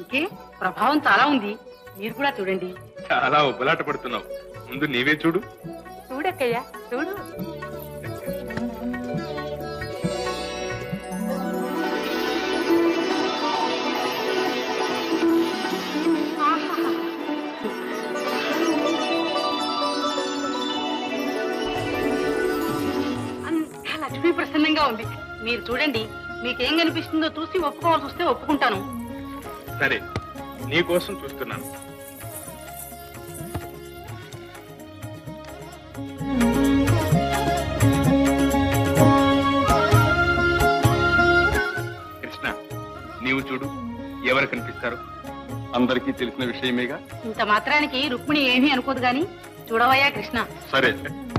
ఇంకే ప్రభావం చాలా ఉంది మీరు కూడా చూడండి చాలా ఉబ్బలాట పడుతున్నావు ముందు నీవే చూడు చూడక్కయ్యా చూడు అంతా లక్ష్మీ ప్రసన్నంగా ఉంది మీరు చూడండి మీకేం కనిపిస్తుందో చూసి ఒప్పుకోవాల్సి వస్తే ఒప్పుకుంటాను సరే నీ కోసం చూస్తున్నాను కృష్ణ నీవు చూడు ఎవరు కనిపిస్తారు అందరికీ తెలిసిన విషయమేగా ఇంత మాత్రానికి రుక్మిణి ఏమీ అనుకోదు గాని చూడవయ్యా కృష్ణ సరే